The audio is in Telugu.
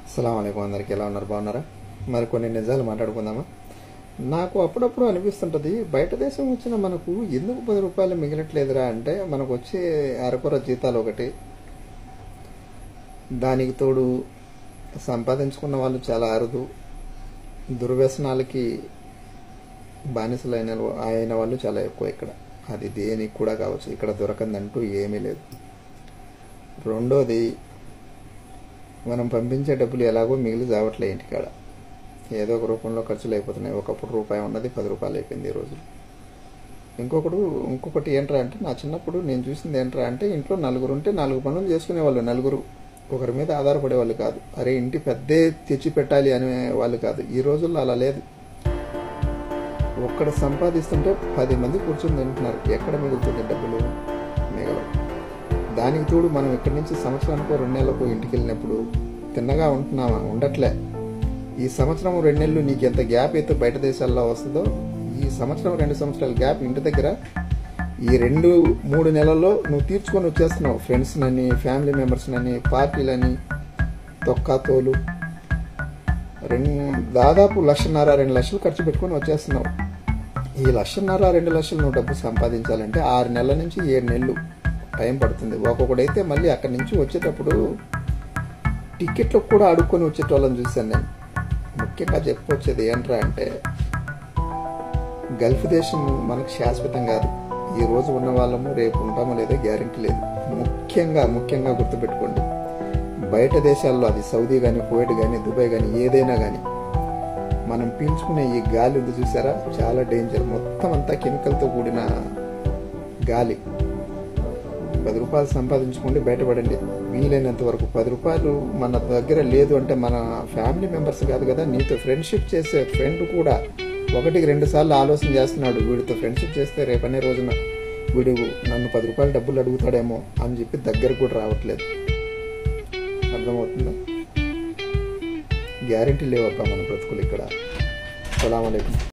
అస్సలం అయికం అందరికి ఎలా ఉన్నారు బాగున్నారా మరి కొన్ని నిజాలు మాట్లాడుకుందామా నాకు అప్పుడప్పుడు అనిపిస్తుంటుంది బయట దేశం వచ్చిన మనకు ఎందుకు పది రూపాయలు మిగలట్లేదురా అంటే మనకు వచ్చే అరకొర జీతాలు ఒకటి దానికి తోడు సంపాదించుకున్న వాళ్ళు చాలా అరుదు దుర్వ్యసనాలకి బానిసలైన అయిన వాళ్ళు చాలా ఎక్కువ ఇక్కడ అది దేనికి కూడా కావచ్చు ఇక్కడ దొరకందంటూ ఏమీ లేదు రెండోది మనం పంపించే డబ్బులు ఎలాగో మిగిలి చావట్లే ఇంటికాడ ఏదో ఒక రూపంలో ఖర్చులు అయిపోతున్నాయి ఒకప్పుడు రూపాయి ఉన్నది పది రూపాయలు అయిపోయింది ఈ రోజు ఇంకొకడు ఇంకొకటి ఏంట్రా అంటే నా చిన్నప్పుడు నేను చూసింది ఏంట్రా అంటే ఇంట్లో నలుగురు ఉంటే నాలుగు పనులు చేసుకునేవాళ్ళు నలుగురు ఒకరి మీద ఆధారపడేవాళ్ళు కాదు అరే ఇంటి పెద్దే తెచ్చి పెట్టాలి అనే వాళ్ళు కాదు ఈ రోజుల్లో అలా లేదు ఒక్కడ సంపాదిస్తుంటే పది మంది కూర్చొని తింటున్నారు ఎక్కడ మిగులుతుంది డబ్బులు మిగలవు దానికి తోడు మనం ఇక్కడి నుంచి సంవత్సరానికో రెండు నెలలకు ఇంటికి వెళ్ళినప్పుడు తిన్నగా ఉంటున్నామా ఉండట్లే ఈ సంవత్సరం రెండు నెలలు నీకు ఎంత గ్యాప్ అయితే బయట దేశాల్లో వస్తుందో ఈ సంవత్సరం రెండు సంవత్సరాల గ్యాప్ ఇంటి దగ్గర ఈ రెండు మూడు నెలల్లో నువ్వు తీర్చుకొని వచ్చేస్తున్నావు ఫ్రెండ్స్నని ఫ్యామిలీ మెంబర్స్నని పార్టీలని తొక్కా తోలు రెండు దాదాపు లక్షన్నర రెండు లక్షలు ఖర్చు పెట్టుకొని వచ్చేస్తున్నావు ఈ లక్షన్నర రెండు లక్షలు నువ్వు డబ్బు సంపాదించాలంటే ఆరు నెలల నుంచి ఏడు నెలలు టైం పడుతుంది ఒక్కొక్కడైతే మళ్ళీ అక్కడి నుంచి వచ్చేటప్పుడు టికెట్లకు కూడా అడుక్కొని వచ్చేటోళ్ళని చూశాను నేను ముఖ్యంగా చెప్పొచ్చేది ఏంట్రా అంటే గల్ఫ్ దేశం మనకు శాశ్వతం కాదు ఈ రోజు ఉన్న వాళ్ళము రేపు ఉంటామో లేదో గ్యారంటీ లేదు ముఖ్యంగా ముఖ్యంగా గుర్తుపెట్టుకోండి బయట దేశాల్లో అది సౌదీ కానీ కువైట్ కానీ దుబాయ్ కానీ ఏదైనా కానీ మనం పీల్చుకునే ఈ గాలి ఉంది చూసారా చాలా డేంజర్ మొత్తం అంతా కెమికల్తో కూడిన గాలి పది రూపాయలు సంపాదించుకోండి బయటపడండి వీలైనంత వరకు పది రూపాయలు మన దగ్గర లేదు అంటే మన ఫ్యామిలీ మెంబర్స్ కాదు కదా నీతో ఫ్రెండ్షిప్ చేసే ఫ్రెండ్ కూడా ఒకటికి రెండు సార్లు ఆలోచన చేస్తున్నాడు వీడితో ఫ్రెండ్షిప్ చేస్తే రేపనే రోజున వీడు నన్ను పది రూపాయలు డబ్బులు అడుగుతాడేమో అని చెప్పి దగ్గరకు కూడా రావట్లేదు అర్థమవుతుందా గ్యారంటీ లేవబ్బా మన బ్రతుకులు ఇక్కడ సలాం అలైకుం